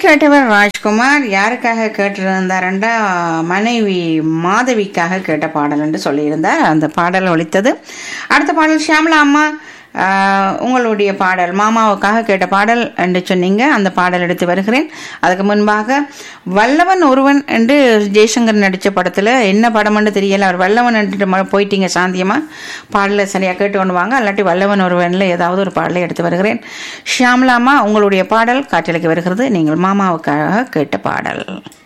கேட்டவர் ராஜ்குமார் யாருக்காக கேட்டிருந்தாருண்டா மனைவி மாதவிக்காக கேட்ட பாடல் என்று சொல்லியிருந்தார் அந்த பாடல் ஒலித்தது அடுத்த பாடல் ஷியாமலா அம்மா ஆஹ், உங்களுடைய பாடல் மாமாவுக்காக கேட்ட பாடல் என்று சொன்னீங்க அந்த பாடல் எடுத்து வருகிறேன் அதுக்கு முன்பாக வல்லவன் ஒருவன் என்று ஜெய்சங்கர் நடித்த படத்தில் என்ன படம்னு தெரியல அவர் வல்லவன் என்று ம- போயிட்டீங்க சாந்தியமா பாடலை சரியாக கேட்டு கொண்டு வாங்க இல்லாட்டி வல்லவன் ஒருவனில் ஏதாவது ஒரு பாடலை எடுத்து வருகிறேன் ஷியாமலாமா உங்களுடைய பாடல் காற்றலைக்கு வருகிறது நீங்கள் மாமாவுக்காக கேட்ட பாடல்